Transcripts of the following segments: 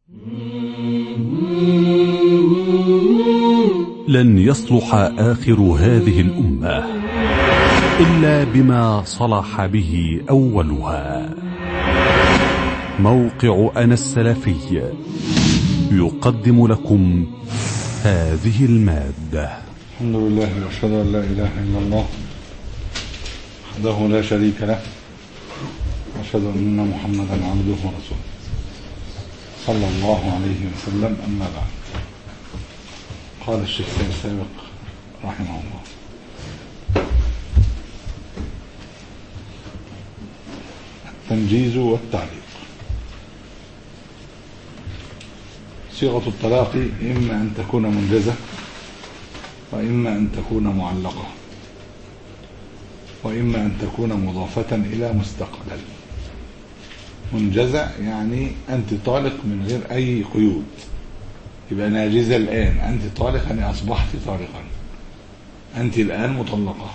لن يصلح آخر هذه الأمة إلا بما صلح به أولها موقع أنا السلفي يقدم لكم هذه المادة الحمد لله واشهد ان لا اله الا الله وحده لا شريك له واشهد ان محمدا عبده ورسوله صلى الله عليه وسلم اما بعد قال الشيخ سيد السابق رحمه الله التنجيز والتعليق صيغة الطلاق إما أن تكون منجزة وإما أن تكون معلقة وإما أن تكون مضافة إلى مستقبل منجزة يعني أنت طالق من غير أي قيود يبقى ناجزة الآن أنت طالق يعني أصبحت طالقا أنت الآن مطلقة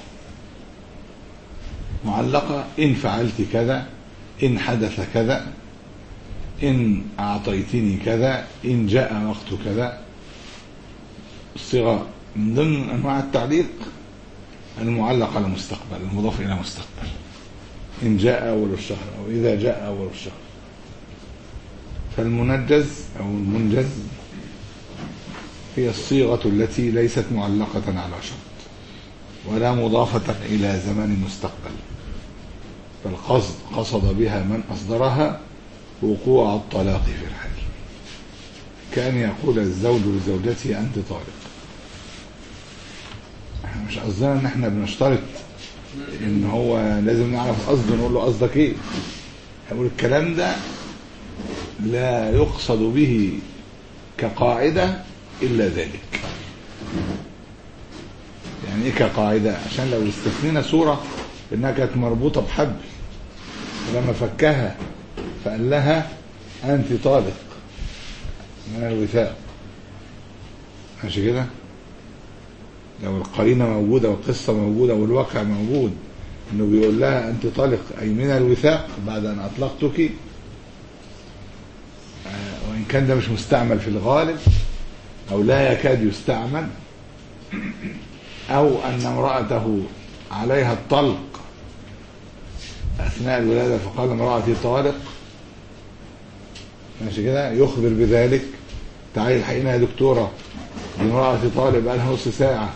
معلقة إن فعلت كذا إن حدث كذا إن أعطيتني كذا إن جاء وقت كذا الصيغة من ضمن أنواع التعليق المعلق على المستقبل المضاف إلى مستقبل إن جاء أول الشهر أو إذا جاء أول الشهر فالمنجز أو المنجز هي الصيغة التي ليست معلقة على شرط ولا مضافة إلى زمن مستقبل بل قصد قصد بها من أصدرها وقوع الطلاق في الحال كان يقول الزوج لزوجته أنت طالق احنا مش قصدنا ان احنا بنشترط ان هو لازم نعرف قصده نقول له قصدك ايه هقول الكلام ده لا يقصد به كقاعدة إلا ذلك يعني ايه كقاعدة عشان لو استثنينا صورة انها كانت مربوطة بحبل ولما فكها فقال لها انت طالق من الوثاق ماشي كده لو القرينه موجوده والقصه موجوده والواقع موجود انه بيقول لها انت طالق اي من الوثاق بعد ان اطلقتك وان كان ده مش مستعمل في الغالب او لا يكاد يستعمل او ان امراته عليها الطلق اثناء الولاده فقال امراتي طالق ماشي كده يخبر بذلك تعالي الحقيقه يا دكتوره دي امرأتي طالب بقالها نص ساعة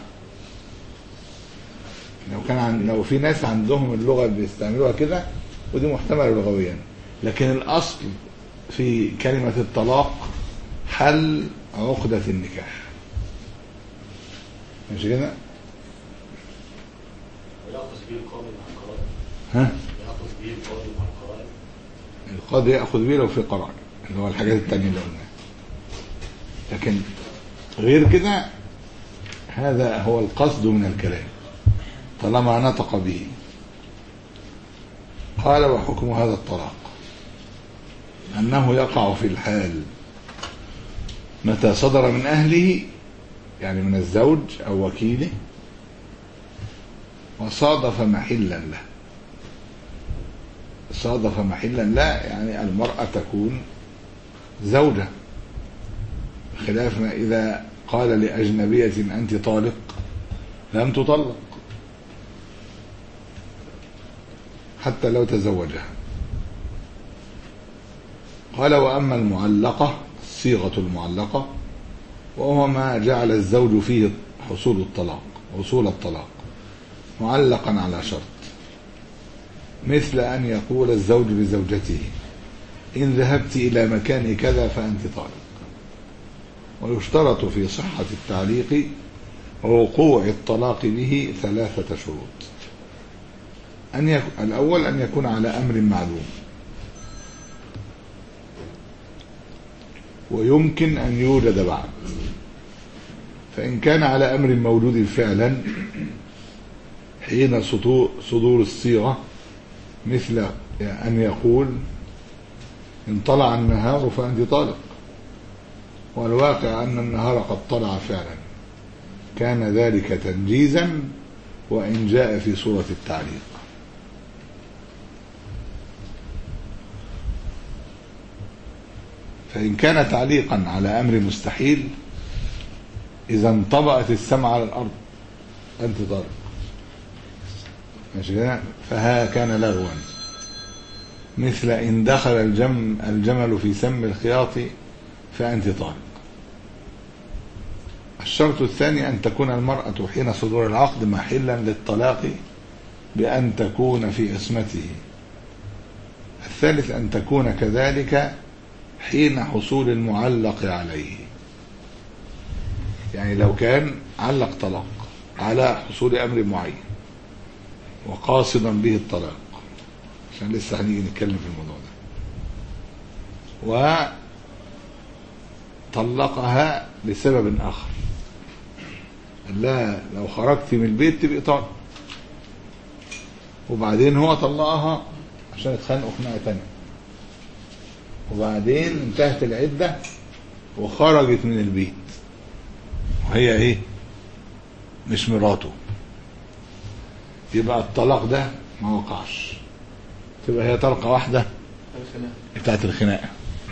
لو كان عن لو في ناس عندهم اللغة اللي بيستعملوها كده ودي محتملة لغويا لكن الأصل في كلمة الطلاق حل عقدة النكاح ماشي كده؟ ويأخذ به القاضي مع القرائن ها؟ يأخذ به القاضي مع القرائن القاضي يأخذ به لو في قرار اللي هو الحاجات التانية اللي قلناها لكن غير كده هذا هو القصد من الكلام طالما نطق به قال وحكم هذا الطلاق أنه يقع في الحال متى صدر من أهله يعني من الزوج أو وكيله وصادف محلا له صادف محلا لا يعني المرأة تكون زوجة خلاف ما إذا قال لأجنبية أنت طالق لم تطلق حتى لو تزوجها قال وأما المعلقة الصيغة المعلقة وهو ما جعل الزوج فيه حصول الطلاق حصول الطلاق معلقا على شرط مثل أن يقول الزوج لزوجته إن ذهبت إلى مكان كذا فأنت طالق ويشترط في صحة التعليق وقوع الطلاق به ثلاثة شروط أن يك... الأول أن يكون على أمر معلوم ويمكن أن يوجد بعد فإن كان على أمر موجود فعلا حين صدور الصيغة مثل أن يقول إن طلع النهار فأنت طالق والواقع أن النهار قد طلع فعلا كان ذلك تنجيزا وإن جاء في صورة التعليق فإن كان تعليقا على أمر مستحيل إذا انطبقت السماء على الأرض أنت طالق ماشي كده فها كان لغوا مثل إن دخل الجم الجمل في سم الخياط فأنت طالق الشرط الثاني أن تكون المرأة حين صدور العقد محلا للطلاق بأن تكون في عصمته الثالث أن تكون كذلك حين حصول المعلق عليه يعني لو كان علق طلاق على حصول أمر معين وقاصدا به الطلاق عشان لسه هنيجي نتكلم في الموضوع ده وطلقها لسبب آخر قال لها لو خرجت من البيت تبقي طالق وبعدين هو طلقها عشان اتخانقوا خناقه تانية وبعدين انتهت العدة وخرجت من البيت وهي ايه مش مراته يبقى الطلاق ده ما وقعش تبقى هي طلقة واحدة بتاعت الخناقة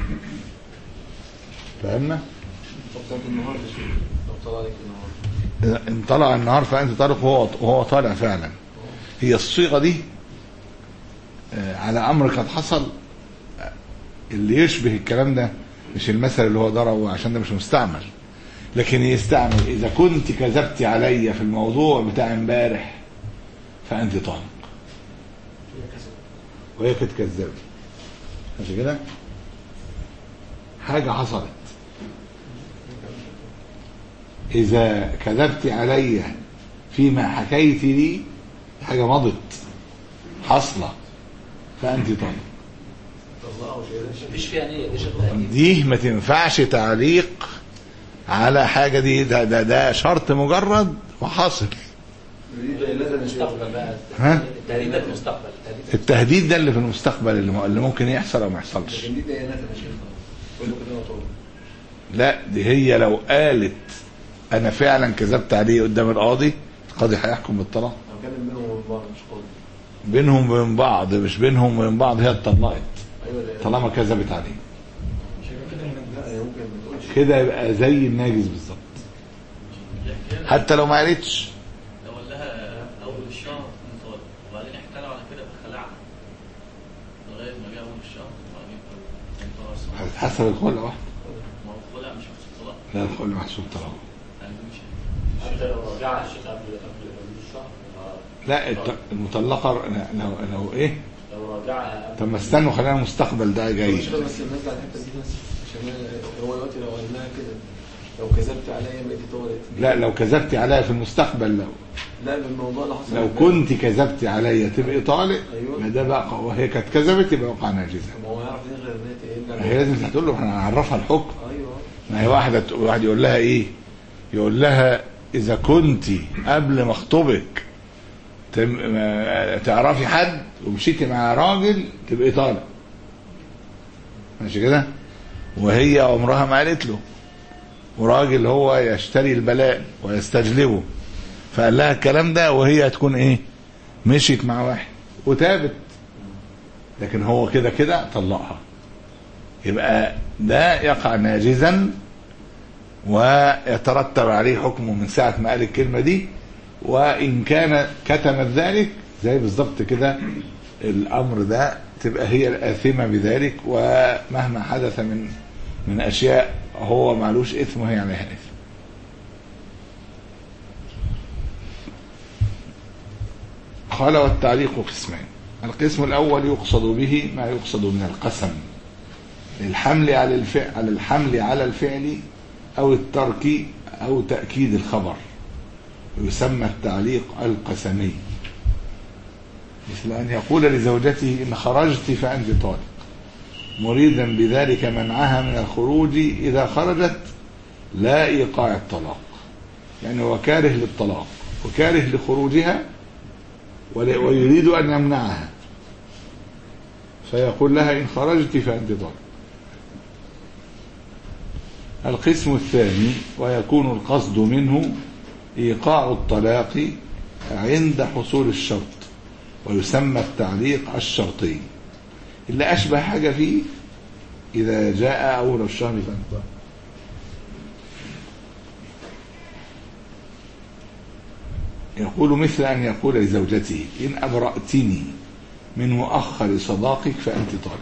فهمنا؟ طب بتاعت النهار يا شيخ طب طلع عليك النهار إذا ان طلع النهار فانت طالق وهو وهو طالع فعلا هي الصيغه دي آه، على امر قد حصل آه، اللي يشبه الكلام ده مش المثل اللي هو ضربه عشان ده مش مستعمل لكن يستعمل اذا كنت كذبت عليا في الموضوع بتاع امبارح فانت طالق وهي كانت كذابه ماشي كده حاجه حصلت إذا كذبت علي فيما حكيت لي حاجة مضت حصلة فأنت طالق مفيش فيها نية دي شغلها دي ما تنفعش تعليق على حاجة دي ده, ده, ده شرط مجرد وحاصل المستقبل بقى ها؟ التهديد ده في المستقبل التهديد التهديد ده اللي في المستقبل اللي م- اللي ممكن يحصل أو ما يحصلش لكن دي ديانات يا شيخ كله كده طول لا دي هي لو قالت أنا فعلا كذبت عليه قدام القاضي القاضي هيحكم بالطلاق انا بتكلم بينهم وبين بعض مش قاضي بينهم وبين بعض مش بينهم وبين بعض هي اتطلقت ايوه لا طالما كذبت عليه مش هيبقى كده لا هي ممكن ما تقولش كده يبقى زي الناجز بالظبط حتى لو ما قالتش لو قال لها اول الشهر من طالق وبعدين احتلوا على كده فخلعها لغايه ما جه اول الشهر وبعدين كان طلع الصلاه حسب الخلع واحد ما هو خلع مش محسوب طلاق لا الخلع محسوب طلاق يعني دي مش حتى لو رجعها الشيخ قبل قبل قبل الشهر لا الت- المطلقه لو لو ايه لو رجعها طب ما استنوا خلينا المستقبل ده جاي مش بس الناس على الحته دي بس عشان أنا- هو دلوقتي لو قال لها كده لو كذبت عليا بقيتي طولت لا لو كذبتي عليا في المستقبل لو لا بالموضوع اللي حصل لو امبارح. كنت كذبتي عليا تبقي طالق أيوة. ما ده بقى وهي كانت كذبت يبقى وقع ناجزه ما هو يعرف ليه غير ان هي ما تقل هي لازم تقول له احنا هنعرفها الحكم ايوه ما هي واحده تق- واحد يقول لها ايه يقول لها اذا كنت قبل ما اخطبك تم- ما- تعرفي حد ومشيتي مع راجل تبقي طالق ماشي كده وهي عمرها ما قالت له وراجل هو يشتري البلاء ويستجلبه فقال لها الكلام ده وهي هتكون ايه مشيت مع واحد وتابت لكن هو كده كده طلقها يبقى ده يقع ناجزا ويترتب عليه حكمه من ساعة ما قال الكلمة دي وإن كان كتمت ذلك زي بالظبط كده الأمر ده تبقى هي الآثمة بذلك ومهما حدث من من أشياء هو معلوش إثم وهي عليها إثم قال والتعليق قسمان القسم الأول يقصد به ما يقصد من القسم للحمل على الفعل على الحمل على الفعل أو الترك أو تأكيد الخبر ويسمى التعليق القسمي مثل أن يقول لزوجته إن خرجت فأنت طالق مريدا بذلك منعها من الخروج إذا خرجت لا إيقاع الطلاق يعني هو كاره للطلاق وكاره لخروجها ول- ويريد أن يمنعها فيقول لها إن خرجت فأنت طالق القسم الثاني ويكون القصد منه إيقاع الطلاق عند حصول الشرط ويسمى التعليق الشرطي اللي أشبه حاجة فيه إذا جاء أول الشهر فأنت طالق يقول مثل أن يقول لزوجته إن أبرأتني من مؤخر صداقك فأنت طالق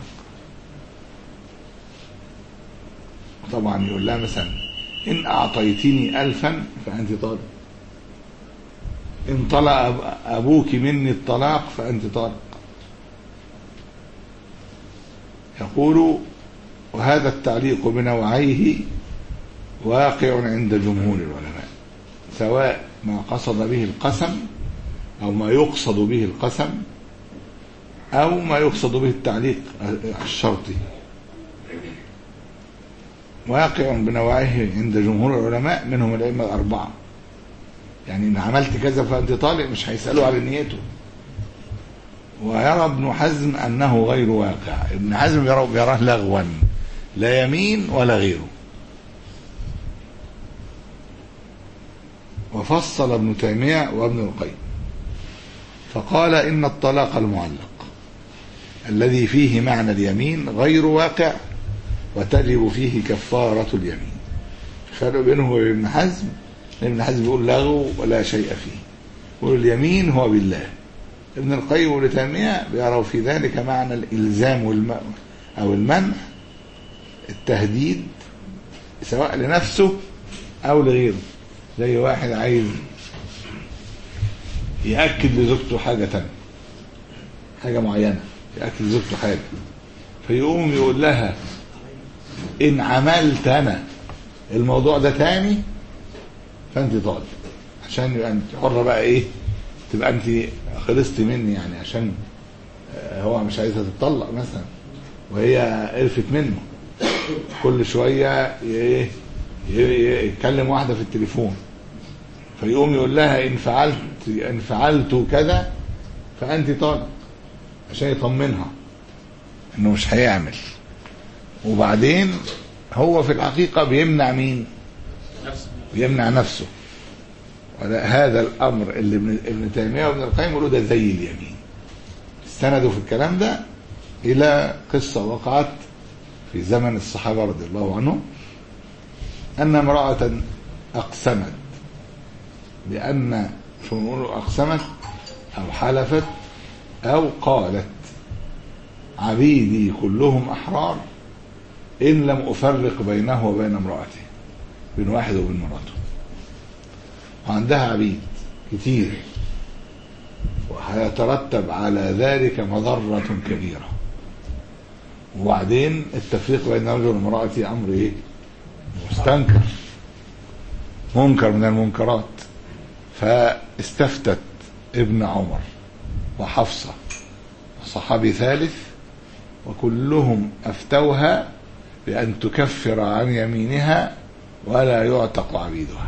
طبعا يقول لها مثلا إن أعطيتني ألفا فأنت طالق إن طلع أب- أبوك مني الطلاق فأنت طالق يقول وهذا التعليق بنوعيه واقع عند جمهور العلماء سواء ما قصد به القسم أو ما يقصد به القسم أو ما يقصد به التعليق الشرطي واقع بنوعيه عند جمهور العلماء منهم الأئمة الأربعة يعني إن عملت كذا فأنت طالق مش هيسألوا على نيته ويرى ابن حزم أنه غير واقع ابن حزم يرى يراه لغوا لا يمين ولا غيره وفصل ابن تيمية وابن القيم فقال إن الطلاق المعلق الذي فيه معنى اليمين غير واقع وتجب فيه كفارة اليمين الفرق بينه وبين ابن حزم ابن حزم بيقول لغو ولا شيء فيه يقول اليمين هو بالله ابن القيم وابن تيمية بيروا في ذلك معنى الإلزام والم... أو المنع التهديد سواء لنفسه أو لغيره زي واحد عايز يأكد لزوجته حاجة تانية حاجة معينة يأكد لزوجته حاجة فيقوم يقول لها إن عملت أنا الموضوع ده تاني فأنت طالب عشان يبقى أنت حرة بقى إيه تبقى أنت خلصت مني يعني عشان آه، هو مش عايزها تتطلق مثلا وهي قرفت منه كل شوية ي- ي- يتكلم واحدة في التليفون فيقوم يقول لها إن فعلت إن فعلت كذا فأنت طالق عشان يطمنها إنه مش هيعمل وبعدين هو في الحقيقة بيمنع مين؟ نفسه بيمنع نفسه ولا هذا الامر اللي ابن ابن تيميه وابن القيم يقولوا ده زي اليمين استندوا في الكلام ده الى قصه وقعت في زمن الصحابه رضي الله عنهم ان امراه اقسمت بان شو نقول اقسمت او حلفت او قالت عبيدي كلهم احرار ان لم افرق بينه وبين امراته بين واحد وبين مراته وعندها عبيد كتير وهيترتب على ذلك مضرة كبيرة وبعدين التفريق بين الرجل والمرأة أمر إيه؟ مستنكر منكر من المنكرات فاستفتت ابن عمر وحفصة وصحابي ثالث وكلهم أفتوها بأن تكفر عن يمينها ولا يعتق عبيدها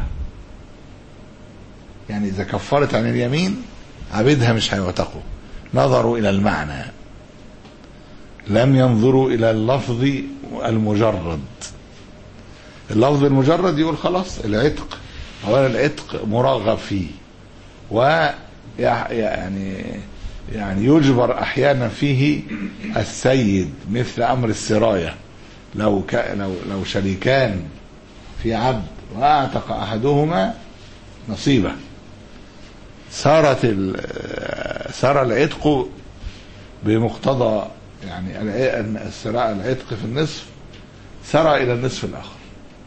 يعني إذا كفرت عن اليمين عبيدها مش هيعتقوا نظروا إلى المعنى لم ينظروا إلى اللفظ المجرد اللفظ المجرد يقول خلاص العتق أولا العتق مرغب فيه و يعني يعني يجبر أحيانا فيه السيد مثل أمر السراية لو ك... لو لو شريكان في عبد واعتق احدهما نصيبه صارت ال... صار العتق بمقتضى يعني الع- الصراع العتق في النصف سرى الى النصف الاخر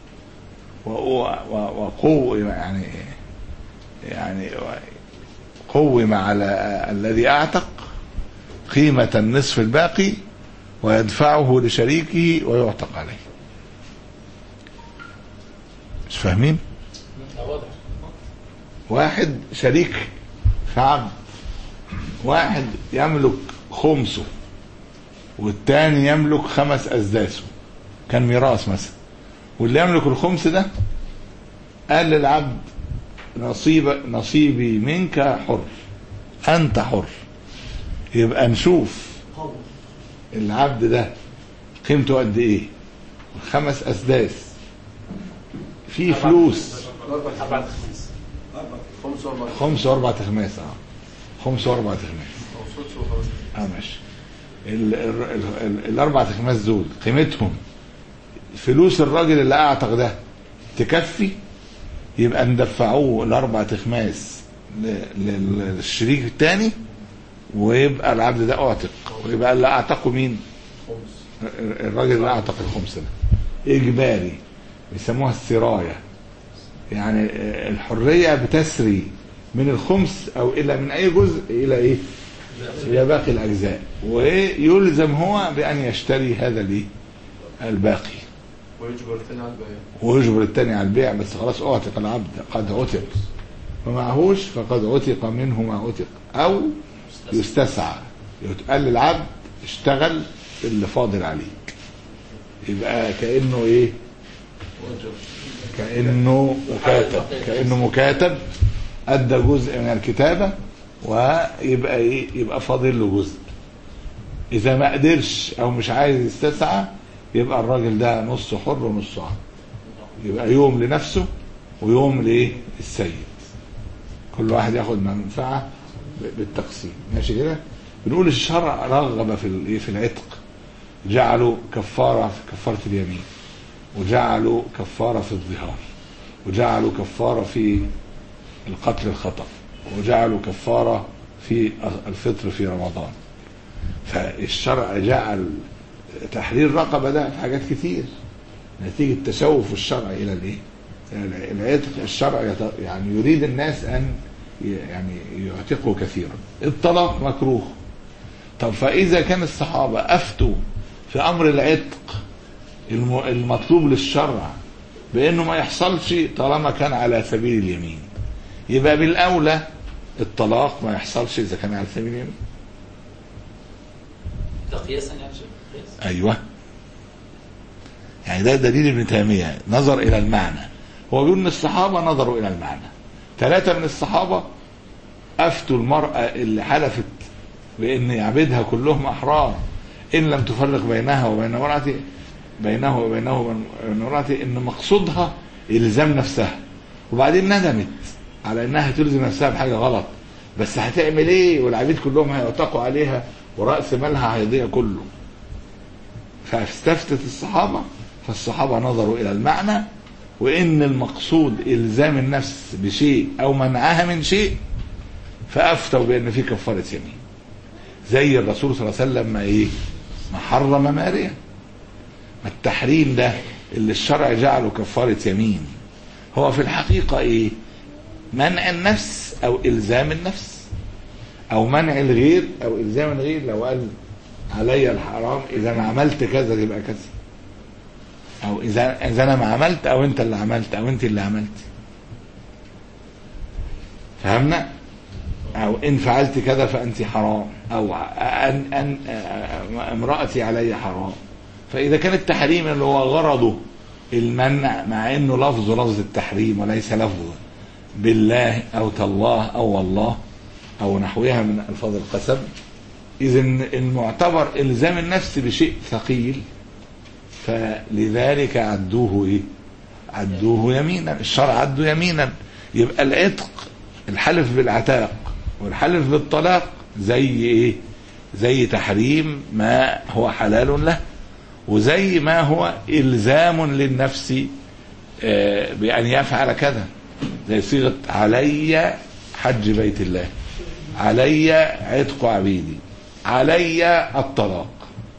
وقوم يعني يعني قوم على الذي اعتق قيمة النصف الباقي ويدفعه لشريكه ويعتق عليه مش فاهمين لا واضح واحد شريك في عبد واحد يملك خمسه والتاني يملك خمس أسداسه كان ميراث مثلا واللي يملك الخمس ده قال للعبد نصيب نصيبي منك حر أنت حر يبقى نشوف العبد ده قيمته قد ايه خمس أسداس في فلوس أربع أربعة خمس خمس وأربع خمس واربع تخماس اه خمس واربع تخماس أو سدس وخمس اه ماشي ال- ال- ال- ال- الاربع تخماس دول قيمتهم فلوس الراجل اللي اعتق ده تكفي يبقى ندفعوه الاربع تخماس ل- لل- للشريك الثاني ويبقى العبد ده اعتق ويبقى اللي اعتقه مين؟ خمس الراجل اللي اعتق الخمس ده اجباري بيسموها السرايه يعني الحريه بتسري من الخمس او الى من اي جزء الى ايه؟ الى باقي الاجزاء ويلزم هو بان يشتري هذا الايه؟ الباقي ويجبر الثاني على البيع ويجبر الثاني على البيع بس خلاص اعتق العبد قد عتق ومعهوش فقد عتق منه ما عتق او يستسعى يتقال للعبد اشتغل اللي فاضل عليك يبقى كانه ايه كانه مكاتب كانه مكاتب ادى جزء من الكتابه ويبقى ايه يبقى فاضل له جزء اذا ما قدرش او مش عايز يستسعى يبقى الراجل ده نص حر ونص عبد يبقى يوم لنفسه ويوم لايه السيد كل واحد ياخد منفعه ب- بالتقسيم ماشي كده بنقول الشرع رغب في الايه في العتق جعلوا كفاره في كفاره اليمين وجعلوا كفاره في الظهار وجعلوا كفاره في القتل الخطأ وجعلوا كفاره في الفطر في رمضان فالشرع جعل تحرير رقبه ده في حاجات كتير نتيجه تشوف الشرع الى الايه؟ إلى العتق الشرع يت- يعني يريد الناس ان ي- يعني يعتقوا كثيرا الطلاق مكروه طب فاذا كان الصحابه افتوا في امر العتق الم- المطلوب للشرع بانه ما يحصلش طالما كان على سبيل اليمين يبقى بالاولى الطلاق ما يحصلش اذا كان على سبيل اليمين ده قياسا يعني شيخ قياس ايوه يعني ده دليل ابن تيميه نظر الى المعنى هو بيقول ان الصحابه نظروا الى المعنى ثلاثه من الصحابه افتوا المراه اللي حلفت بان يعبدها كلهم احرار ان لم تفرق بينها وبين امراته بينه وبينه وبين امراته ان مقصودها الزام نفسها وبعدين ندمت على انها تلزم نفسها بحاجه غلط بس هتعمل ايه والعبيد كلهم هيعتقوا عليها وراس مالها هيضيع كله فاستفتت الصحابة فالصحابة نظروا إلى المعنى وإن المقصود إلزام النفس بشيء أو منعها من شيء فأفتوا بأن في كفارة يمين زي الرسول صلى الله عليه وسلم ما إيه ما حرم ماريا ما التحريم ده اللي الشرع جعله كفارة يمين هو في الحقيقة إيه منع النفس أو إلزام النفس أو منع الغير أو إلزام الغير لو قال علي الحرام اذا ما عملت كذا يبقى كذا او اذا اذا انا ما عملت او انت اللي عملت او انت اللي عملت فهمنا او ان فعلت كذا فانت حرام او ان ان امراتي علي حرام فاذا كان التحريم اللي هو غرضه المنع مع انه لفظه لفظ التحريم وليس لفظ بالله او تالله او والله او نحوها من الفاظ القسم إذا المعتبر إلزام النفس بشيء ثقيل فلذلك عدوه إيه؟ عدوه يمينا الشرع عده يمينا يبقى العتق الحلف بالعتاق والحلف بالطلاق زي إيه؟ زي تحريم ما هو حلال له وزي ما هو إلزام للنفس آه، بأن يفعل كذا زي صيغة علي حج بيت الله علي عتق عبيدي علي الطلاق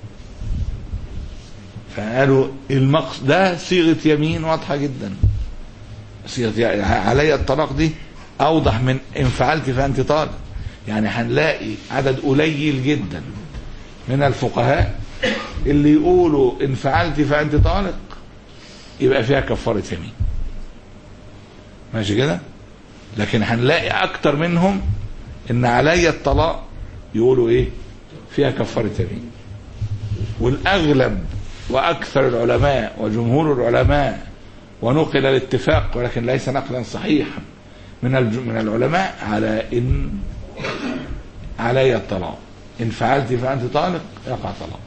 فقالوا المقصد ده صيغه يمين واضحه جدا صيغه يعني علي الطلاق دي اوضح من ان فعلت فانت طالق يعني هنلاقي عدد قليل جدا من الفقهاء اللي يقولوا ان فعلت فانت طالق يبقى فيها كفاره يمين ماشي كده لكن هنلاقي اكتر منهم ان علي الطلاق يقولوا ايه فيها كفاره يمين والاغلب واكثر العلماء وجمهور العلماء ونقل الاتفاق ولكن ليس نقلا صحيحا من الج- من العلماء على ان علي الطلاق ان فعلت فانت طالق يقع طلاق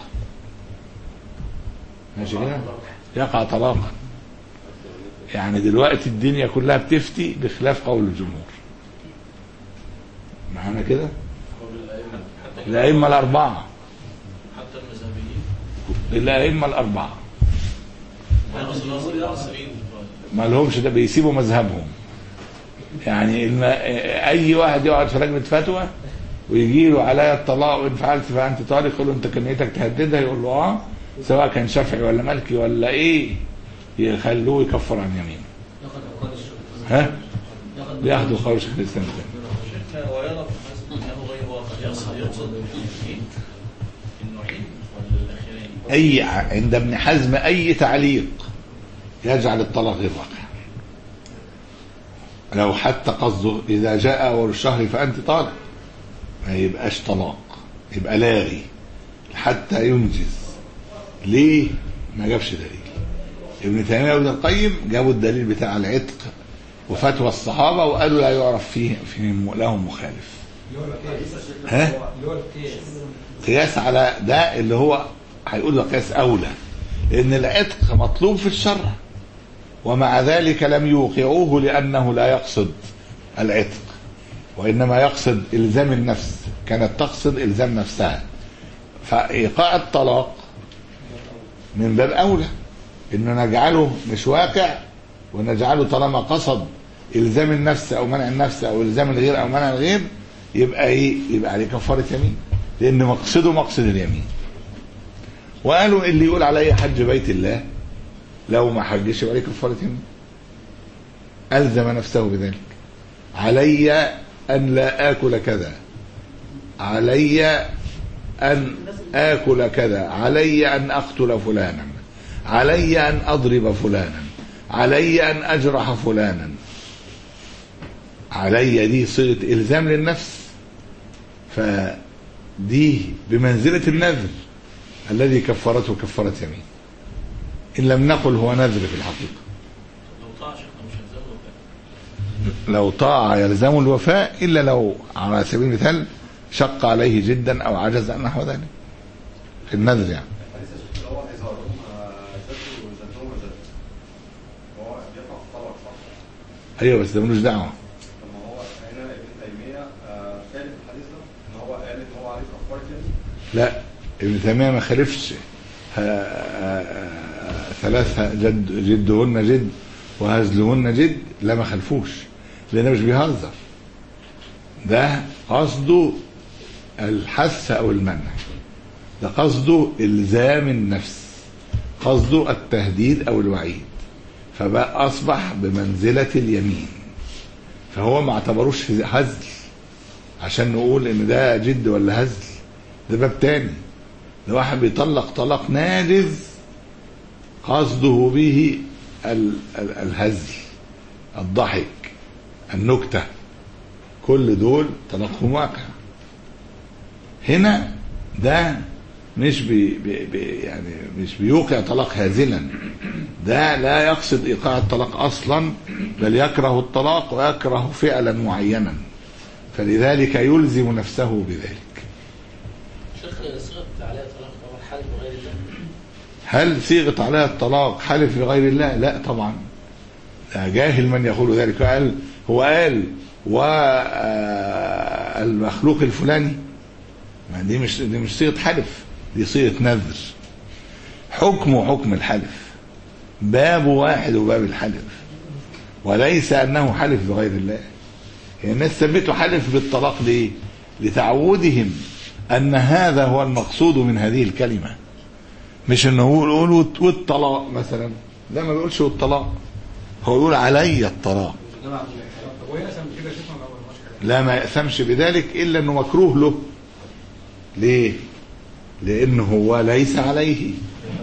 ماشي كده يقع طلاقا يعني دلوقتي الدنيا كلها بتفتي بخلاف قول الجمهور معانا كده قول الأئمة حتى الائمه الاربعه حتى المذهبيين الائمه الاربعه الرسول الله صلى الله عليه وسلم ما لهمش ده بيسيبوا مذهبهم يعني الم... اي واحد يقعد في لجنه فتوى ويجي له عليا الطلاق وان فعلت فانت طالق يقول له انت كان نيتك تهددها يقول له اه سواء كان شافعي ولا مالكي ولا ايه يخلوه يكفر عن يمينه ياخد أقوال الشيخ ها ياخد بياخدوا قول شيخ الاسلام ده شيخنا ويرى في حسب انه غير واقع يقصد يقصد ايه؟ النوعين ولا الاخيرين؟ اي ع- عند ابن حزم اي تعليق يجعل الطلاق غير واقع لو حتى قصده اذا جاء اول الشهر فانت طالق ما يبقاش طلاق يبقى لاغي حتى ينجز ليه ما جابش دليل ابن تيميه وابن القيم جابوا الدليل بتاع العتق وفتوى الصحابه وقالوا لا يعرف فيه, فيه لهم مخالف ها قياس على ده اللي هو هيقول ده قياس اولى لان العتق مطلوب في الشرع ومع ذلك لم يوقعوه لانه لا يقصد العتق وانما يقصد الزام النفس كانت تقصد الزام نفسها فايقاع الطلاق من باب اولى انه نجعله مش واقع ونجعله طالما قصد الزام النفس او منع النفس او الزام الغير او منع الغير يبقى ايه يبقى عليه كفاره يمين لان مقصده مقصد اليمين وقالوا اللي يقول علي حج بيت الله لو ما حجش يبقى عليه كفاره يمين الزم نفسه بذلك علي ان لا اكل كذا علي ان اكل كذا علي ان اقتل فلانا علي ان اضرب فلانا علي ان اجرح فلانا علي دي صيغه الزام للنفس فدي بمنزله النذر الذي كفرته كفاره يمين ان لم نقل هو نذر في الحقيقه لو طاع شيخنا مش هنزله كده لو طاع يلزم الوفاء الا لو على سبيل المثال شق عليه جدا او عجز عن نحو ذلك في النذر يعني هو إظهارهم زادوا وزادهم وزادوا هو بيقع في طبق صح؟ ايوه بس ده ملوش دعوه طب ما هو هنا ابن تيمية آه، خالف الحديث ده إن هو قال إن هو عليه كفارة يمين لا ابن تيميه ما خالفش ها- ها- ثلاثة جد جدهن جد وهزلهن جد لا ما خلفوش لأنه مش بيهزر ده قصده الحث أو المنع ده قصده إلزام النفس قصده التهديد أو الوعيد فبقى أصبح بمنزلة اليمين فهو ما اعتبروش هزل عشان نقول ان ده جد ولا هزل ده باب تاني ده واحد بيطلق طلاق ناجز قصده به ال- ال- الهزل الضحك النكتة كل دول طلاقهم واقع هنا ده مش بي بي بي يعني مش بيوقع طلاق هازلا ده لا يقصد ايقاع الطلاق اصلا بل يكره الطلاق ويكره فعلا معينا فلذلك يلزم نفسه بذلك شيخ صيغه عليها طلاق هو الحلف وغير الله هل صيغة عليها الطلاق حلف لغير الله لا طبعا ده جاهل من يقول ذلك قال هو قال والمخلوق الفلاني ما دي مش دي مش صيغة حلف دي صيغة نذر حكمه حكم الحلف باب واحد وباب الحلف وليس انه حلف بغير الله يعني الناس ثبتوا حلف بالطلاق ليه لتعودهم ان هذا هو المقصود من هذه الكلمه مش انه هو يقول وت- والطلاق مثلا لا ما بيقولش والطلاق هو يقول علي الطلاق طب هو يقسم كده شيخنا لو المشكله لا ما يأثمش بذلك الا انه مكروه له ليه لانه هو ليس عليه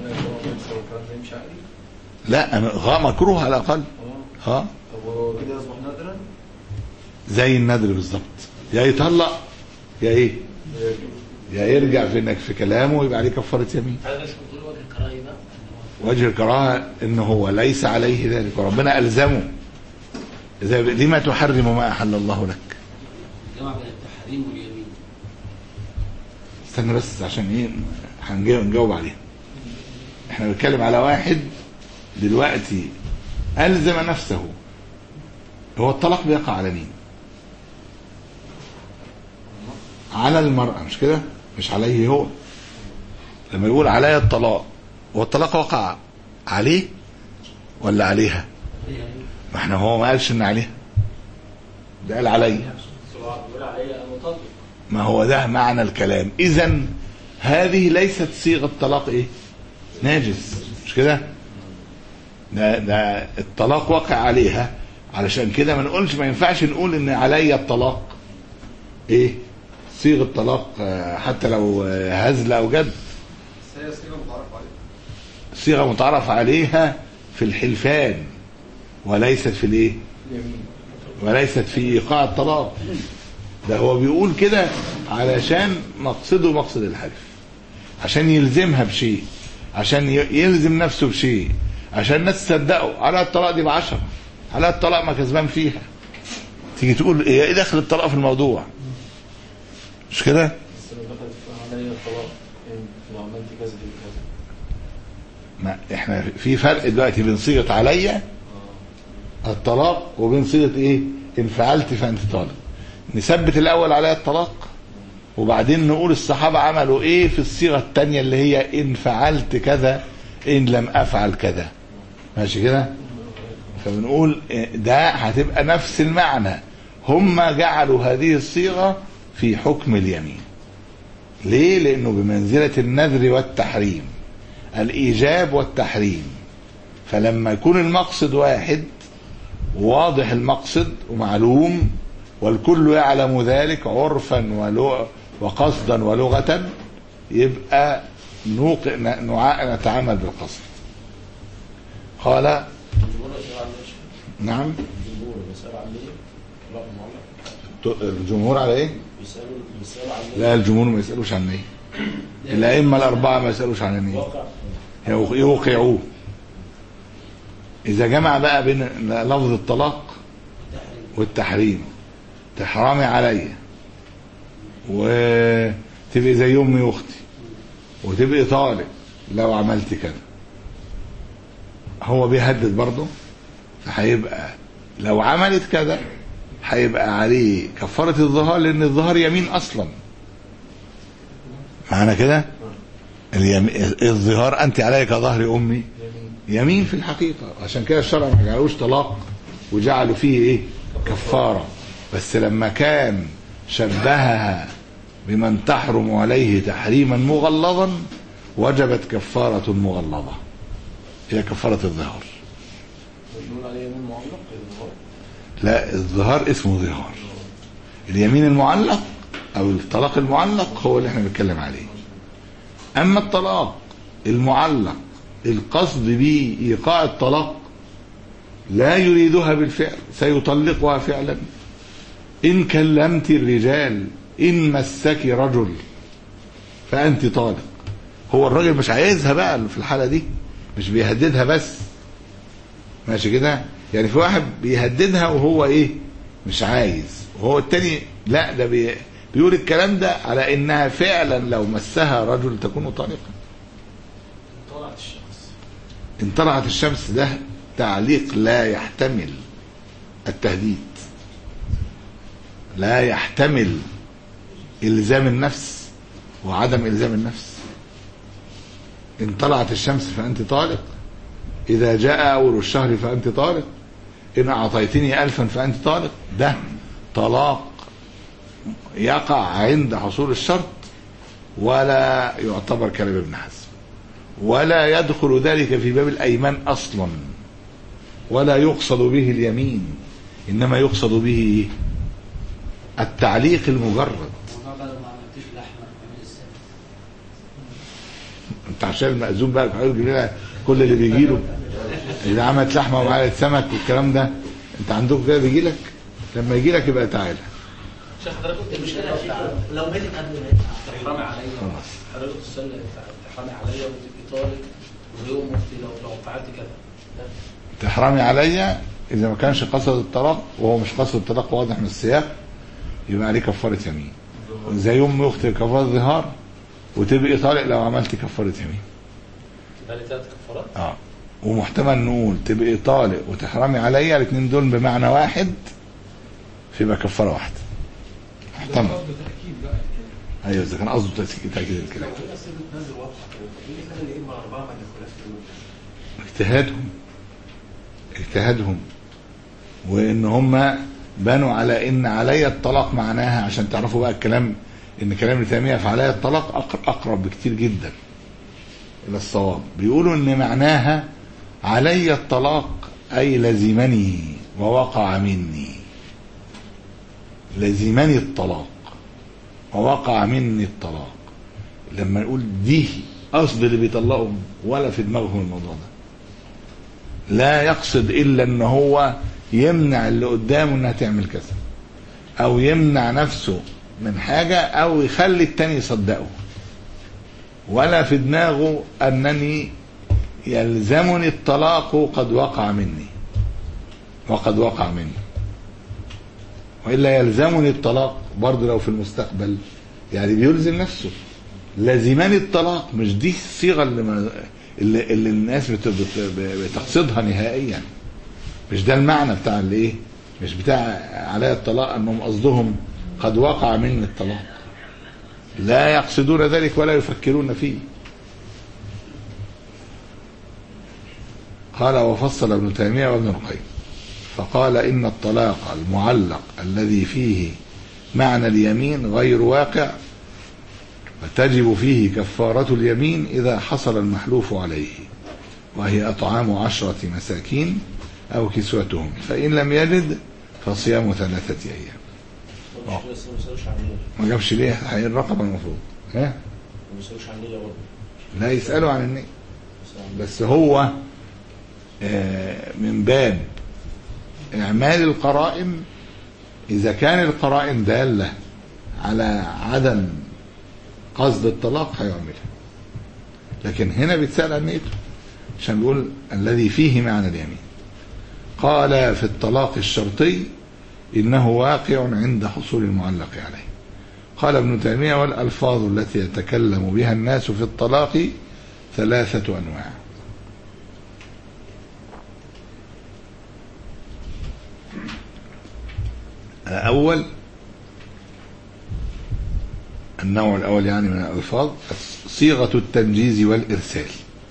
لا أنا- غا مكروه على الاقل ها طب هو كده يصبح نادرا؟ زي النذر بالظبط يا يطلق يا ايه يا يرجع في انك في كلامه ويبقى عليه كفاره يمين هذا مش بتقول وجه الكراهيه بقى وجه الكراهه ان هو ليس عليه ذلك وربنا الزمه اذا لما تحرم ما احل الله لك جمع بين التحريم واليمين استنى بس عشان ايه هنجاوب نجاوب عليها احنا بنتكلم على واحد دلوقتي الزم نفسه هو الطلاق بيقع على مين على المرأة مش كده مش عليه هو لما يقول علي الطلاق هو الطلاق وقع عليه ولا عليها ما احنا هو ما قالش ان عليها ده قال عليا بيقول عليا مطلق ما هو ده معنى الكلام اذا هذه ليست صيغه طلاق ايه ناجس مش كده ده ده الطلاق وقع عليها علشان كده ما نقولش ما ينفعش نقول ان عليا الطلاق ايه صيغه طلاق آه، حتى لو آه، هزل او جد بس هي صيغه متعرف عليها صيغه متعرف عليها في الحلفان وليست في الايه اليمين وليست في ايقاع الطلاق ده هو بيقول كده علشان مقصده مقصد الحلف عشان يلزمها بشيء عشان ي- يلزم نفسه بشيء عشان الناس تصدقه على الطلاق دي بعشرة على الطلاق ما كسبان فيها تيجي تقول ايه ايه دخل الطلاق في الموضوع مش كده بس لو دخلت عليا الطلاق إن لو عملت كذا في كذا ما احنا في فرق دلوقتي بين صيغه عليا الطلاق وبين صيغه ايه ان فعلت فانت طالق نثبت الاول عليا الطلاق وبعدين نقول الصحابه عملوا ايه في الصيغه الثانيه اللي هي ان فعلت كذا ان لم افعل كذا ماشي كده فبنقول إيه ده هتبقى نفس المعنى هم جعلوا هذه الصيغه في حكم اليمين ليه لانه بمنزله النذر والتحريم الايجاب والتحريم فلما يكون المقصد واحد واضح المقصد ومعلوم والكل يعلم ذلك عرفا ولو وقصدا ولغة يبقى نوق... ن- نع- نتعامل بالقصد قال الجمهور يسأل عن ماشي نعم الجمهور بيسأل عن ليه طلاق معلق ت- الجمهور على ايه بيسألوا بيسألوا عن ليه لا الجمهور ما يسألوش عن ايه الأئمة الأربعة ما يسألوش عن ايه واقع يوق- يوقعوه إذا جمع بقى بين لفظ الطلاق والتحريم تحرمي عليا وتبقي زي أمي وأختي وتبقي طالق لو عملت كذا هو بيهدد برضه فهيبقى لو عملت كذا هيبقى عليه كفارة الظهار لأن الظهار يمين أصلا معنى كده اليم... الظهار أنت علي كظهر أمي يمين في الحقيقة عشان كده الشرع ما جعلوش طلاق وجعلوا فيه ايه كفارة بس لما كان شبهها بمن تحرم عليه تحريما مغلظا وجبت كفارة مغلظة هي كفارة الظهار بنقول عليه يمين معلق الظهار لا الظهار اسمه ظهار اليمين المعلق او الطلاق المعلق هو اللي احنا بنتكلم عليه اما الطلاق المعلق القصد به ايقاع الطلاق لا يريدها بالفعل سيطلقها فعلا ان كلمت الرجال ان مسك رجل فانت طالق هو الراجل مش عايزها بقى في الحاله دي مش بيهددها بس ماشي كده يعني في واحد بيهددها وهو ايه مش عايز وهو التاني لا ده بي بيقول الكلام ده على انها فعلا لو مسها رجل تكون طالقا طلعت الشمس ان طلعت الشمس ده تعليق لا يحتمل التهديد لا يحتمل الزام النفس وعدم الزام النفس ان طلعت الشمس فانت طالق اذا جاء اول الشهر فانت طالق ان اعطيتني الفا فانت طالق ده طلاق يقع عند حصول الشرط ولا يعتبر كلام ابن حزم ولا يدخل ذلك في باب الايمان اصلا ولا يقصد به اليمين انما يقصد به إيه؟ التعليق المجرد والله لو ما عملتش لحمه من السنه انت عشان المأذون بقى في حدود جميلة كل اللي بيجي له اذا عملت لحمه ومعلقه سمك والكلام ده انت عندك كده بيجي لك لما يجي لك يبقى تعالى شيخ حضرتك قلت المشكله المشكله يا بتاع شيخ لو ماتت قبل ما يدفع تحرمي عليا خلاص حضرتك تستنى تحرمي عليا وتبقي طالق ويوم مفتي لو لو فعلت كذا ده تحرمي عليا اذا ما كانش قصد الطلاق وهو مش قصد الطلاق واضح من السياق يبقى عليه كفاره يمين زي ام اختي كفاره ظهار وتبقي طالق لو عملت كفاره يمين يبقى لي ثلاث كفارات اه ومحتمل نقول تبقي طالق وتحرمي عليا الاثنين دول بمعنى واحد فيبقى كفاره واحده محتمل بالتاكيد بقى كده ايوه اذا كان قصده تأكيد تاكيد الكلام هي سيره نازل واضحه كده ايه اللي خلى الائمه الاربعه ما يدخلوش في المبدا اجتهادهم اجتهادهم وان هم بنوا على ان علي الطلاق معناها عشان تعرفوا بقى الكلام ان كلام ابن تيميه في علي الطلاق أقر- اقرب بكتير جدا الى الصواب بيقولوا ان معناها علي الطلاق اي لزمني ووقع مني لزمني الطلاق ووقع مني الطلاق لما نقول دي قصد اللي بيطلقهم ولا في دماغهم الموضوع ده لا يقصد الا ان هو يمنع اللي قدامه انها تعمل كذا او يمنع نفسه من حاجة او يخلي التاني يصدقه ولا في دماغه انني يلزمني الطلاق قد وقع مني وقد وقع مني والا يلزمني الطلاق برضه لو في المستقبل يعني بيلزم نفسه لازماني الطلاق مش دي الصيغه اللي, ما اللي, اللي الناس بت- بت- بتقصدها نهائيا مش ده المعنى بتاع اللي ايه مش بتاع علي الطلاق انهم قصدهم قد وقع مني الطلاق لا يقصدون ذلك ولا يفكرون فيه قال وفصل ابن تيمية وابن القيم فقال إن الطلاق المعلق الذي فيه معنى اليمين غير واقع فتجب فيه كفارة اليمين إذا حصل المحلوف عليه وهي أطعام عشرة مساكين أو كسوتهم فإن لم يجد فصيام ثلاثة أيام طب مش بس ما بيسألوش عن النية ما جابش ليه هي الرقبة المفروض ها ما بيسألوش عن النية برضه لا يسألوا عن النية بس عن- بس هو آه، من باب إعمال القرائن إذا كان القرائن دالة على عدم قصد الطلاق هيعملها لكن هنا بيتسأل عن نيته عشان بيقول الذي فيه معنى اليمين قال في الطلاق الشرطي إنه واقع عند حصول المعلق عليه قال ابن تيمية والألفاظ التي يتكلم بها الناس في الطلاق ثلاثة أنواع الأول النوع الأول يعني من الألفاظ صيغة التنجيز والإرسال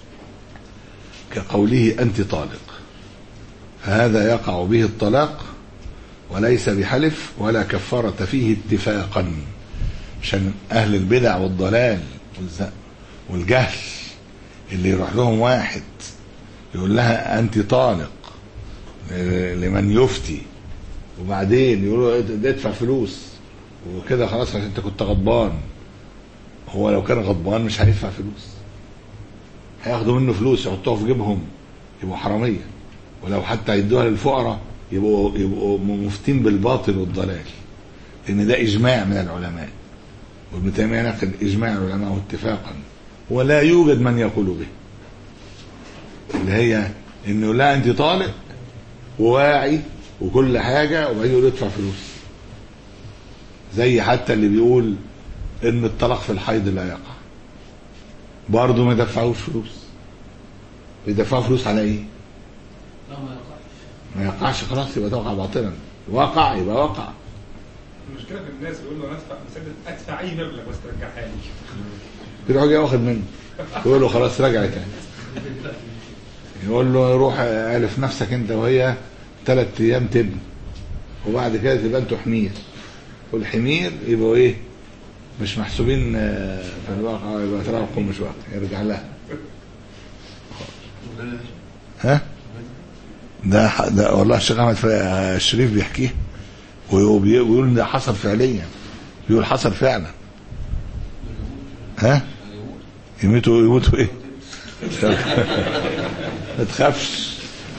كقوله أنت طالق فهذا يقع به الطلاق وليس بحلف ولا كفارة فيه اتفاقا عشان أهل البدع والضلال والز- والجهل اللي يروح لهم واحد يقول لها أنت طالق ل- لمن يفتي وبعدين يقولوا اد- ادفع فلوس وكده خلاص عشان انت كنت غضبان هو لو كان غضبان مش هيدفع فلوس هياخدوا منه فلوس يحطوها في جيبهم يبقوا حراميه ولو حتى يدوها للفقراء يبقوا يبقوا مفتين بالباطل والضلال لان ده اجماع من العلماء وابن تيميه نقل اجماع العلماء اتفاقا ولا يوجد من يقول به اللي هي انه لا انت طالق وواعي وكل حاجه وبعدين يقول ادفع فلوس زي حتى اللي بيقول ان الطلاق في الحيض لا يقع برضه ما يدفعوش فلوس يدفعوا فلوس على ايه؟ لا ما يقعش ما يقعش خلاص يبقى توقع باطلا وقع يبقى وقع المشكله في الناس يقول له انا ادفع مسدد ادفع اي مبلغ بس ترجعها لي يروح جاي واخد منه يقول له خلاص رجعت تاني يقول له روح الف نفسك انت وهي ثلاث ايام تبني وبعد كده تبقى انتوا حمير والحمير يبقوا ايه مش محسوبين آه، في الواقع يبقى تراكم مش واقع يرجع لها ها ده ح- ده والله الشيخ احمد فا- الشريف بيحكيه وبي- ويقول ان ده حصل فعليا بيقول حصل فعلا ها يموتوا يموتوا ايه ما تخافش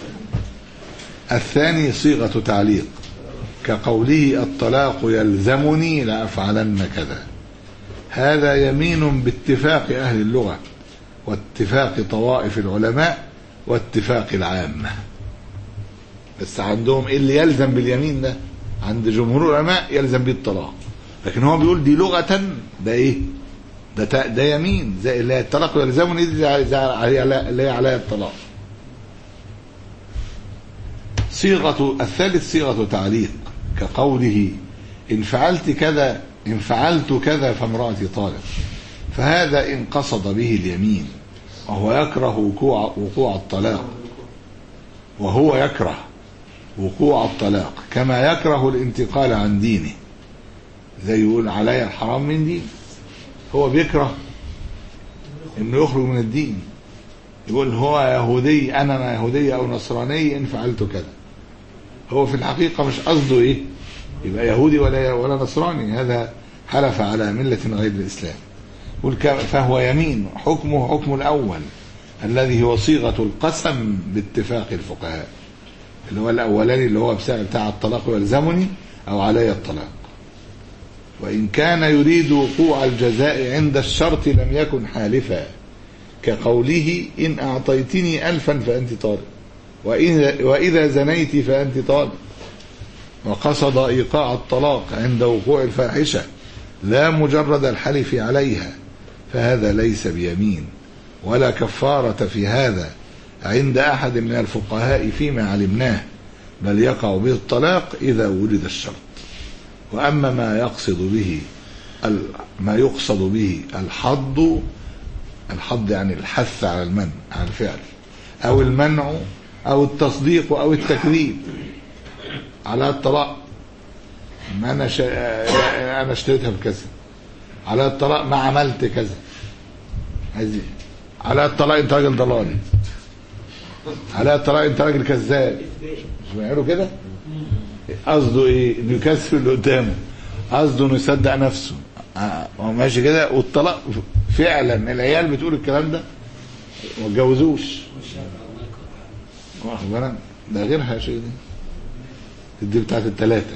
الثاني صيغة تعليق كقوله الطلاق يلزمني لأفعلن كذا هذا يمين باتفاق أهل اللغة واتفاق طوائف العلماء واتفاق العامة بس عندهم ايه اللي يلزم باليمين ده عند جمهور العلماء يلزم به الطلاق لكن هو بيقول دي لغة ده ايه ده تا- ده يمين زي اللي هي الطلاق يلزمني دي زي- زي علي- علي- اللي هي عليها الطلاق صيغة الثالث صيغة تعليق كقوله إن فعلت كذا إن فعلت كذا فامرأتي طالق فهذا إن قصد به اليمين وهو يكره وقوع وقوع الطلاق وهو يكره وقوع الطلاق كما يكره الانتقال عن دينه زي يقول علي الحرام من دين هو بيكره انه يخرج من الدين يقول هو يهودي انا يهودي او نصراني ان فعلت كذا هو في الحقيقه مش قصده ايه يبقى يهودي ولا ولا نصراني هذا حلف على مله غير الاسلام يقول ك- فهو يمين حكمه حكم الاول الذي هو صيغه القسم باتفاق الفقهاء اللي هو الاولاني اللي هو بتاع بتاع الطلاق يلزمني او علي الطلاق وإن كان يريد وقوع الجزاء عند الشرط لم يكن حالفا كقوله إن أعطيتني ألفا فأنت طالب وإذا, وإذا زنيت فأنت طالب وقصد إيقاع الطلاق عند وقوع الفاحشة لا مجرد الحلف عليها فهذا ليس بيمين ولا كفارة في هذا عند أحد من الفقهاء فيما علمناه بل يقع به الطلاق إذا وجد الشرط وأما ما يقصد به ال- ما يقصد به الحض الحض يعني الحث على المنع على الفعل أو المنع أو التصديق أو التكذيب على الطلاق ما أنا ش... أنا اشتريتها بكذا على الطلاق ما عملت كذا عايز إيه؟ على الطلاق أنت راجل ضلالي على الطلاق أنت راجل كذاب مش بيعملوا كده؟ قصده ايه انه يكسر اللي قدامه قصده انه يصدق نفسه آه، هو ماشي كده والطلاق فعلا العيال بتقول الكلام ده ما اتجوزوش واخد بالك ده غيرها يا شيخ دي دي بتاعت الثلاثه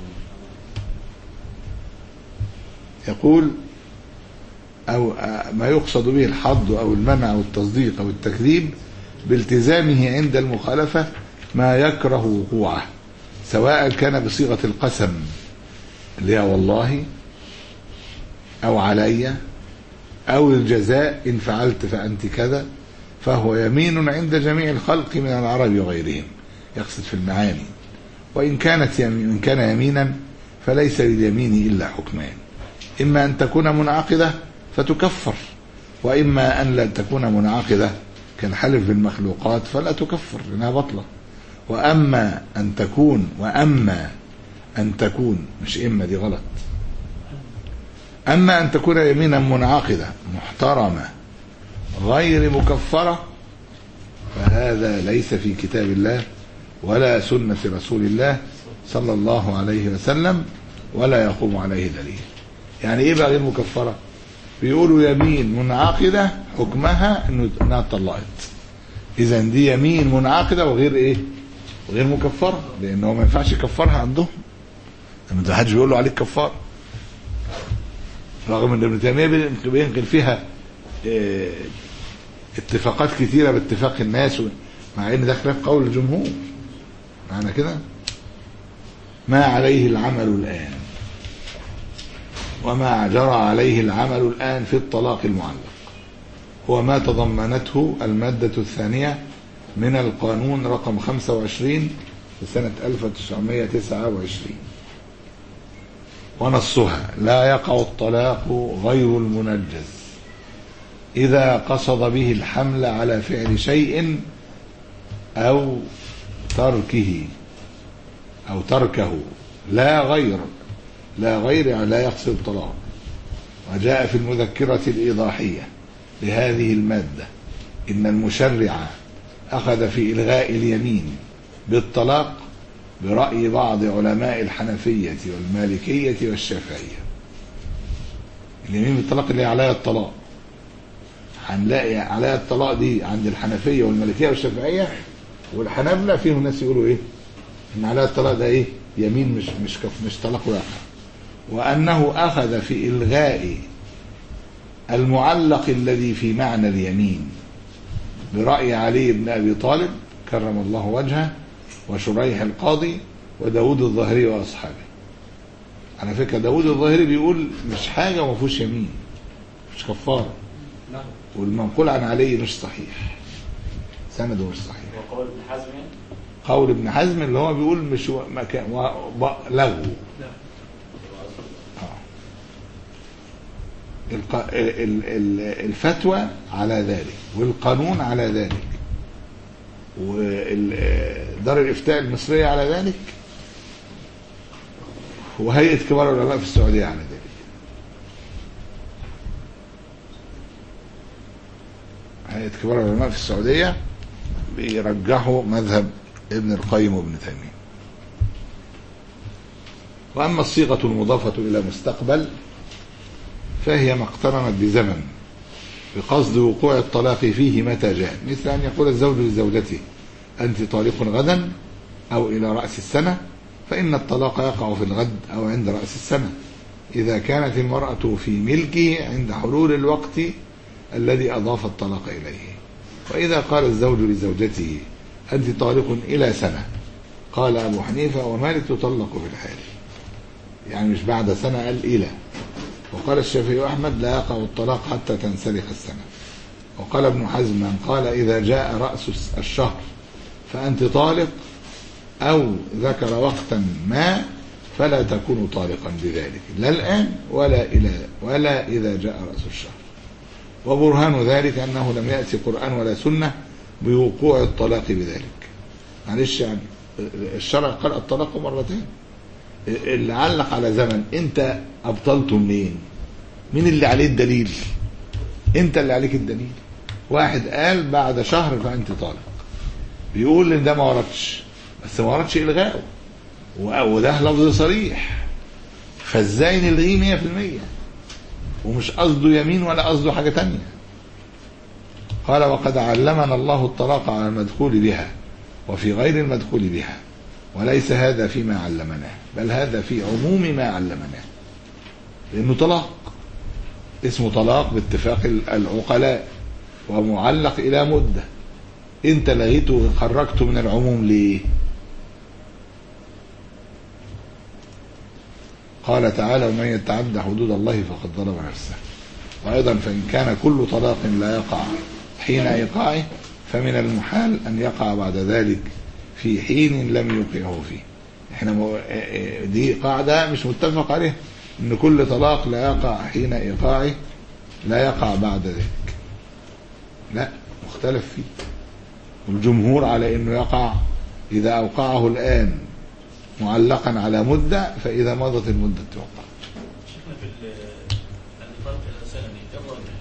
يقول او آه، ما يقصد به الحض او المنع او التصديق او التكذيب بالتزامه عند المخالفه ما يكره وقوعه سواء كان بصيغة القسم اللي هي والله أو علي أو الجزاء إن فعلت فأنت كذا فهو يمين عند جميع الخلق من العرب وغيرهم يقصد في المعاني وإن كانت يمين إن كان يمينا فليس لليمين إلا حكمان إما أن تكون منعقدة فتكفر وإما أن لا تكون منعقدة كالحلف بالمخلوقات فلا تكفر لأنها بطلة وأما أن تكون وأما أن تكون مش إما دي غلط أما أن تكون يمينا منعقدة محترمة غير مكفرة فهذا ليس في كتاب الله ولا سنة رسول الله صلى الله عليه وسلم ولا يقوم عليه دليل يعني ايه بقى غير مكفرة بيقولوا يمين منعقدة حكمها إنه- انها اتطلقت اذا دي يمين منعقدة وغير ايه وغير مكفرة لانه ما ينفعش يكفرها عندهم لما حدش بيقول له عليك كفار رغم ان ابن تيميه بين- بينقل فيها آه، اتفاقات كثيره باتفاق الناس و- مع ان ده خلاف قول الجمهور معنى كده ما عليه العمل الان وما جرى عليه العمل الان في الطلاق المعلق هو ما تضمنته الماده الثانيه من القانون رقم 25 لسنه 1929 ونصها لا يقع الطلاق غير المنجز إذا قصد به الحمل على فعل شيء أو تركه أو تركه لا غير لا غير يعني لا يقصد الطلاق وجاء في المذكرة الإيضاحية لهذه المادة إن المشرع أخذ في إلغاء اليمين بالطلاق برأي بعض علماء الحنفية والمالكية والشافعية اليمين بالطلاق اللي هي عليها الطلاق هنلاقي عليها الطلاق دي عند الحنفية والمالكية والشافعية والحنابلة فيهم ناس يقولوا ايه ان عليها الطلاق ده ايه يمين مش مش كف مش طلاق واقع وانه اخذ في الغاء المعلق الذي في معنى اليمين برأي علي بن ابي طالب كرم الله وجهه وشريح القاضي وداود الظاهري واصحابه على فكره داود الظاهري بيقول مش حاجه وما فيهوش يمين مش كفاره نعم والمنقول عن علي مش صحيح سنده مش صحيح وقول ابن حزم يعني قول ابن حزم اللي هو بيقول مش و- مكان و- ب- لغو آه. الق- ال- ال- الفتوى على ذلك والقانون على ذلك ودار الإفتاء المصرية على ذلك وهيئة كبار العلماء في السعودية على ذلك هيئة كبار العلماء في السعودية بيرجحوا مذهب ابن القيم وابن تيمية وأما الصيغة المضافة إلى مستقبل فهي ما اقترنت بزمن بقصد وقوع الطلاق فيه متى جاء مثل أن يقول الزوج لزوجته أنت طالق غدا أو إلى رأس السنة فإن الطلاق يقع في الغد أو عند رأس السنة إذا كانت المرأة في ملكه عند حلول الوقت الذي أضاف الطلاق إليه وإذا قال الزوج لزوجته أنت طالق إلى سنة قال أبو حنيفة ومالك تطلق في الحال يعني مش بعد سنة قال إلى وقال الشافعي وأحمد لا يقع الطلاق حتى تنسلخ السنة وقال ابن حزم من قال إذا جاء رأس الشهر فأنت طالق أو ذكر وقتا ما فلا تكون طالقا بذلك لا الآن ولا إلى ولا إذا جاء رأس الشهر وبرهان ذلك أنه لم يأتي قرآن ولا سنة بوقوع الطلاق بذلك معلش يعني الشرع قال الطلاق مرتين اللي علق على زمن انت ابطلته منين مين اللي عليه الدليل انت اللي عليك الدليل واحد قال بعد شهر فانت طالق بيقول ان ده ما وردش بس ما وردش الغائه وده لفظ صريح فازاي نلغيه 100% ومش قصده يمين ولا قصده حاجه تانية قال وقد علمنا الله الطلاق على المدخول بها وفي غير المدخول بها وليس هذا فيما علمناه بل هذا في عموم ما علمناه لأنه طلاق اسمه طلاق باتفاق العقلاء ومعلق إلى مدة انت لغيته خرجته من العموم ليه قال تعالى ومن يتعدى حدود الله فقد ظلم نفسه وأيضا فإن كان كل طلاق لا يقع حين إيقاعه فمن المحال أن يقع بعد ذلك في حين لم يوقعه فيه احنا مو... دي قاعدة مش متفق عليها ان كل طلاق لا يقع حين ايقاعه لا يقع بعد ذلك لا مختلف فيه والجمهور على انه يقع اذا اوقعه الان معلقا على مدة فاذا مضت المدة توقع شفنا في ال- الفرق السنة دي كم راجح؟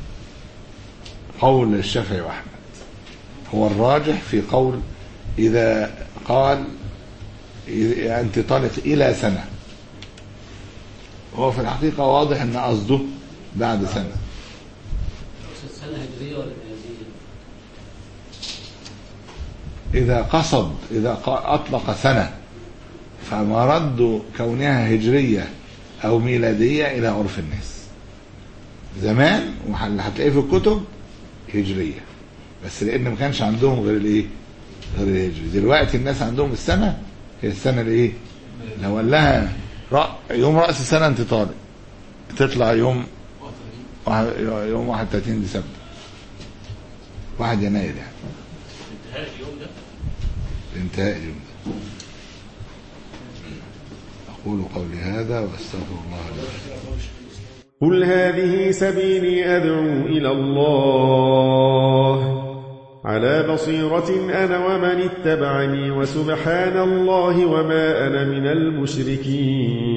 قول الشافعي واحمد هو الراجح في قول اذا قال إذا انت طالق الى سنه هو في الحقيقه واضح ان قصده بعد سنه سنة هجرية ولا ميلادية؟ اذا قصد اذا ق- اطلق سنه فمرد كونها هجريه او ميلاديه الى عرف الناس زمان واللي هتلاقيه في الكتب هجريه بس لان ما كانش عندهم غير الايه غير الهجري دلوقتي الناس عندهم السنه هي السنه الايه لو قال لها رأ- يوم راس السنه انت طالق تطلع يوم واحد- يوم 31 ديسمبر 1 يناير يعني انتهاء اليوم ده انتهاء اليوم ده أقول قولي هذا وأستغفر الله لي ولكم. قل هذه سبيلي أدعو إلى الله على بصيرة أنا ومن اتبعني وسبحان الله وما أنا من المشركين